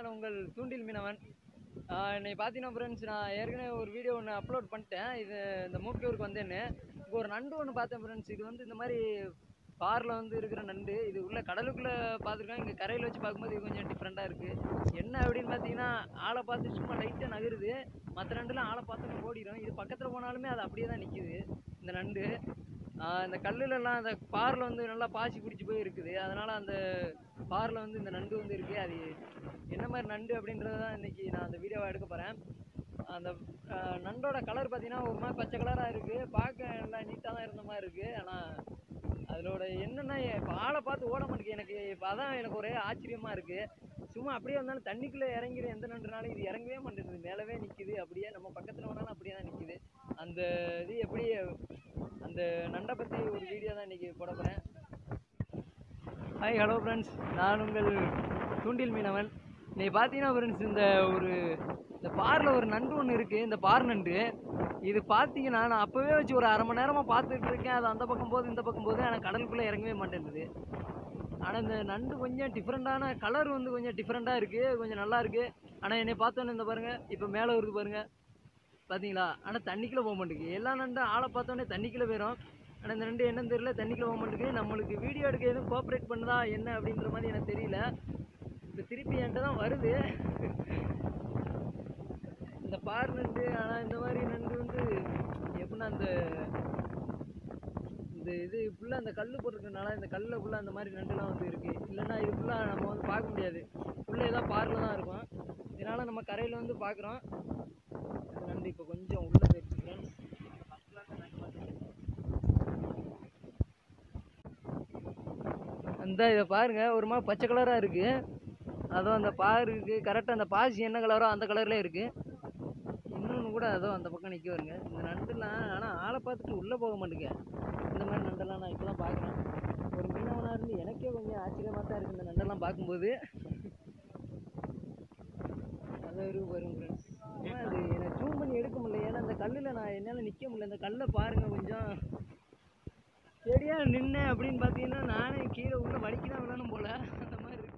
நான் உங்கள் தூண்டில் மீனவன் ஆஹ் இன்னைக்கு பார்த்தீங்கன்னா ஃப்ரெண்ட்ஸ் நான் ஏற்கனவே ஒரு வீடியோ ஒன்று அப்லோட் பண்ணிட்டேன் இது இந்த மூக்கியூருக்கு வந்தேன்னு இப்போ ஒரு நண்டு ஒன்று பார்த்தேன் ஃப்ரெண்ட்ஸ் இது வந்து இந்த மாதிரி பாரில் வந்து இருக்கிற நண்டு இது உள்ள கடலுக்குள்ளே பார்த்துருக்கோம் இங்கே கரையில் வச்சு பார்க்கும்போது இது கொஞ்சம் டிஃப்ரெண்ட்டாக இருக்குது என்ன அப்படின்னு பார்த்தீங்கன்னா ஆளை பார்த்து சும்மா லைட்டாக நகருது மற்ற நண்டுலாம் ஆளை பார்த்து ஓடிடும் இது பக்கத்தில் போனாலுமே அது அப்படியே தான் நிற்கிது இந்த நண்டு ஆஹ் இந்த கல்லுலலாம் அந்த பாரில் வந்து நல்லா பாசி பிடிச்சி போய் இருக்குது அதனால் அந்த பாரில் வந்து இந்த நண்டு வந்து இருக்குது அது என்ன மாதிரி நண்டு அப்படின்றத தான் இன்றைக்கி நான் அந்த வீடியோவை எடுக்க போகிறேன் அந்த ஆஹ் நண்டோட கலர் பார்த்தீங்கன்னா ஒரு மாதிரி பச்சை கலராக இருக்குது பார்க்க நல்லா நீட்டாக தான் இருந்த மாதிரி இருக்குது ஆனால் அதோட என்னென்னா இப்போ ஆளை பார்த்து ஓட மாட்டேங்குது எனக்கு இப்போ அதான் எனக்கு ஒரே ஆச்சரியமாக இருக்குது சும்மா அப்படியே வந்தாலும் தண்ணிக்குள்ளே இறங்கிற எந்த நண்டுனாலும் இது இறங்கவே மாட்டேங்குது மேலவே நிற்கிது அப்படியே நம்ம பக்கத்தில் வேணாலும் அப்படியே தான் நிற்கிது அந்த இது எப்படி அந்த நண்டை பற்றி ஒரு வீடியோ தான் இன்றைக்கி போட போகிறேன் ஹாய் ஹலோ ஃப்ரெண்ட்ஸ் நான் உங்கள் தூண்டில் மீனவன் இன்னைக்கு பார்த்தீங்கன்னா ஃப்ரெண்ட்ஸ் இந்த ஒரு இந்த பாரில் ஒரு நண்டு ஒன்று இருக்குது இந்த பார் நண்டு இது பார்த்தீங்கன்னா நான் அப்போவே வச்சு ஒரு அரை மணி நேரமாக பார்த்துட்டு இருக்கேன் அது அந்த பக்கம் போகுது இந்த பக்கம் போகுது ஆனால் கடலுக்குள்ளே இறங்கவே மாட்டேங்குது ஆனால் இந்த நண்டு கொஞ்சம் டிஃப்ரெண்ட்டான கலர் வந்து கொஞ்சம் டிஃப்ரெண்ட்டாக இருக்குது கொஞ்சம் நல்லா இருக்குது ஆனால் என்னை பார்த்தோன்னே இந்த பாருங்கள் இப்போ மேலே வருது பாருங்கள் பார்த்தீங்களா ஆனால் தண்ணிக்குள்ளே போக மாட்டேங்குது எல்லா நண்டும் ஆளை பார்த்தோன்னே தண்ணிக்குள்ளே போயிடும் ஆனால் இந்த ரெண்டு என்னன்னு தெரியல தண்ணிக்குள்ளே போக மாட்டேங்குது நம்மளுக்கு வீடியோ எடுக்க எதுவும் கோஆப்ரேட் பண்ணுதா என்ன அப்படின்ற மாதிரி எனக்கு தெரியல இப்போ திருப்பி என்கிட்ட தான் வருது இந்த பார் நண்டு ஆனால் இந்த மாதிரி நண்டு வந்து எப்படின்னா அந்த இந்த இது ஃபுல்லாக அந்த கல் போட்டிருக்கனால இந்த கல்லில் ஃபுல்லாக அந்த மாதிரி நண்டுலாம் வந்து இருக்குது இல்லைன்னா இது ஃபுல்லாக நம்ம வந்து பார்க்க முடியாது ஃபுல்லாக ஏதாவது பாரில் தான் இருக்கும் இதனால் நம்ம கரையில் வந்து பார்க்குறோம் நண்டு இப்போ கொஞ்சம் உள்ள போயிடுச்சு friends. அந்த இதை பாருங்க ஒரு மாதிரி பச்சை கலராக இருக்கு அதுவும் அந்த பாருக்கு கரெக்டாக அந்த பாசி என்ன கலரோ அந்த கலர்லேயே இருக்கு இன்னொன்று கூட அதோ அந்த பக்கம் நிற்க வருங்க இந்த நண்டுலாம் ஆனால் ஆளை பார்த்துட்டு உள்ளே போக மாட்டேங்க இந்த மாதிரி நண்டெல்லாம் நான் இப்போ தான் பார்க்குறேன் ஒரு மீனவனாக இருந்து எனக்கே கொஞ்சம் ஆச்சரியமாக தான் இருக்குது இந்த நண்டெல்லாம் பார்க்கும்போது அது ஒரு வரும் ஃப்ரெண்ட்ஸ் அது எனக்கு ஜூம் பண்ணி எடுக்க முடியல ஏன்னா அந்த கல்லில் நான் என்னால் நிற்க முடியல இந்த கல்லை பாருங்க கொஞ்சம் சரியா நின்னேன் அப்படின்னு பார்த்தீங்கன்னா நானே கீழே உள்ள வலிக்கு தான் விழணும் போல அந்த மாதிரி இருக்கு